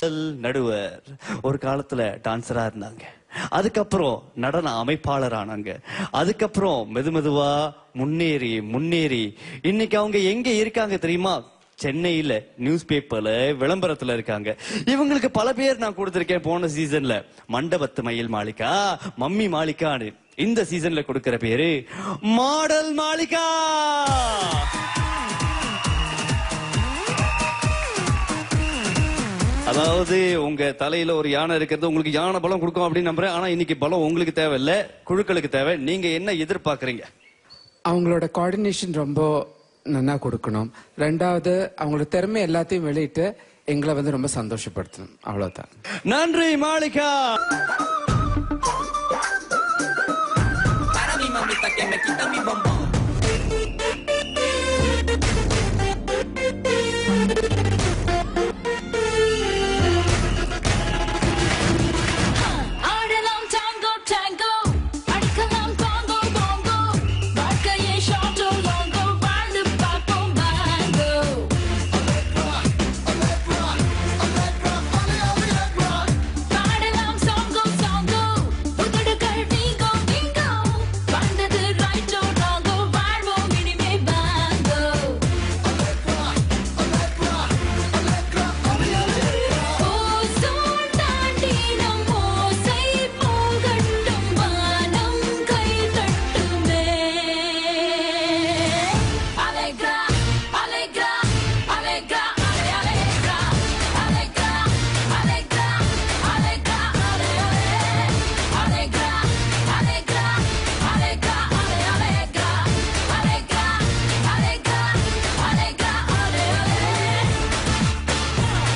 நடுவர் ஒரு காலத்துல டான்சரா இருந்தாங்க அதுக்கப்புறம் நடன அமைப்பாளர் ஆனாங்க அதுக்கப்புறம் மெதுமெதுவா முன்னேறி முன்னேறி இன்னைக்கு அவங்க எங்க இருக்காங்க தெரியுமா சென்னையில நியூஸ் பேப்பர்ல விளம்பரத்துல இருக்காங்க இவங்களுக்கு பல பேர் நான் கொடுத்திருக்கேன் போன சீசன்ல மண்டபத்து மயில் மாளிகா மம்மி மாளிகான்னு இந்த சீசன்ல கொடுக்கிற பேரு மாடல் மாளிகா அதாவது உங்க தலையில ஒரு யானை இருக்கிறது உங்களுக்கு யானை பலம் கொடுக்கும் அப்படின்னு நம்புறேன் ஆனா இன்னைக்கு பலம் உங்களுக்கு தேவையில்ல குழுக்களுக்கு தேவை நீங்க என்ன எதிர்பார்க்கறீங்க அவங்களோட கோஆர்டினேஷன் ரொம்ப நல்லா கொடுக்கணும் ரெண்டாவது அவங்களோட திறமை எல்லாத்தையும் வெளியிட்டு எங்களை வந்து ரொம்ப சந்தோஷப்படுத்தணும் அவ்வளவுதான் நன்றி மாளிகா ஆடலாம் tango tango அடிக்கலாம் bongo bongo வாழ்க்கையே short or longo வாழ்ந்து பார்ப்போம் mango பாடலாம் songo songo உதடுகள் வீங்கோ வீங்கோ வந்தது right or wrongo வாழ்வோம் இனிமே bango ஓசோன் தாண்டி நம் ஓசை போகட்டும் வானம் கை தட்டுமே அலேக்ரா அலேக்ரா அலேக்ரா அலே அலேக்ரா அலேக்ரா அலேக்ரா அலேக்ரா அலே அலே அலேக்ரா அலேக்ரா அலேக்ரா அலே அலேக்ரா அலேக்ரா அலேக்ரா அலேக்ரா அலே அலே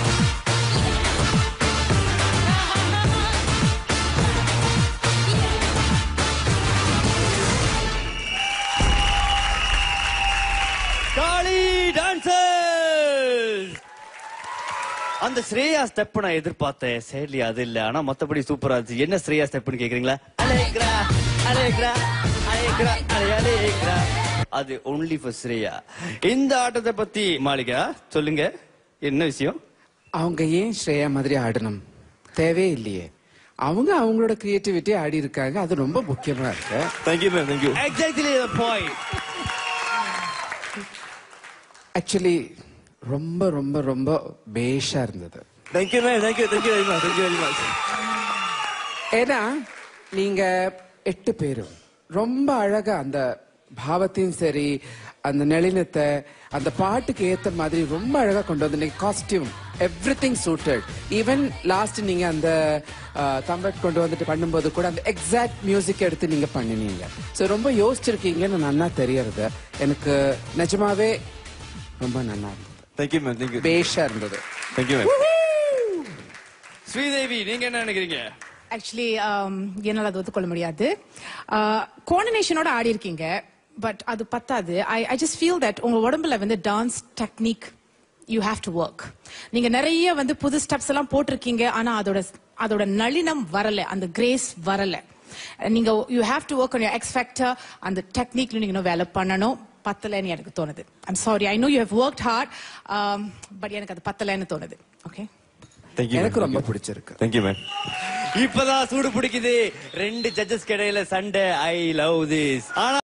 காளி டான்சர் அந்த ஸ்ரேயா ஸ்டெப் நான் எதிர்பார்த்தேன் சரி அது இல்ல ஆனா மத்தபடி சூப்பரா இருந்துச்சு என்ன ஸ்ரேயா ஸ்டெப்னு கேக்குறீங்களா அலேக்ரா அலேக்ரா அலேக்ரா அலே அலேக்ரா அது ஒன்லி ஃபார் ஸ்ரேயா இந்த ஆட்டத்தை பத்தி மாளிகா சொல்லுங்க என்ன விஷயம் அவங்க ஏன் ஸ்ரேயா மாதிரி ஆடணும் தேவையே இல்லையே அவங்க அவங்களோட கிரியேட்டிவிட்டி ஆடி இருக்காங்க அது ரொம்ப முக்கியமா இருக்கு thank you ma'am thank you exactly point actually ரொம்ப ரொம்ப ரொம்ப பேஷா இருந்தது thank you ma'am thank you thank you very much thank you very much ஏன்னா நீங்க எட்டு பேரும் ரொம்ப அழகா அந்த பாவத்தையும் சரி அந்த நளினத்தை அந்த பாட்டுக்கு ஏத்த மாதிரி ரொம்ப அழகா கொண்டு வந்து costume everything suited even last நீங்க அந்த தம்பட் கொண்டு வந்துட்டு பண்ணும்போது கூட அந்த எக்ஸாக்ட் மியூசிக் எடுத்து நீங்க பண்ணினீங்க ஸோ ரொம்ப யோசிச்சிருக்கீங்கன்னு நல்லா தெரியறது எனக்கு நிஜமாவே ரொம்ப நல்லா இருந்தது தேங்க்யூ மேம் தேங்க்யூ பேஷா இருந்தது தேங்க்யூ மேம் ஸ்ரீதேவி நீங்க என்ன நினைக்கிறீங்க ஆக்சுவலி என்னால் அது ஒத்துக்கொள்ள முடியாது கோஆர்டினேஷனோட ஆடி இருக்கீங்க பட் அது பத்தாது I I just feel that உங்க உடம்புல வந்து dance technique you have to work நீங்க நிறைய வந்து புது ஸ்டெப்ஸ் எல்லாம் போட்டிருக்கீங்க ஆனா அதோட அதோட நளினம் வரல அந்த கிரேஸ் வரல நீங்க you have to work on your X factor அந்த டெக்னிக்ல நீங்க இன்னும் வேலை பண்ணணும் பத்தலைன்னு எனக்கு தோணுது I'm sorry I know you how work hard but எனக்கு அது பத்தலைன்னு தோணுது ஓகே தேங்க்யூ எனக்கு ரொம்ப பிடிச்சிருக்கு தேங்க்யூ மேம் இப்பதான் சூடு பிடிக்குது ரெண்டு ஜட்ஜஸ் இடையில சண்டை ஐ லவ் திஸ் ஆனா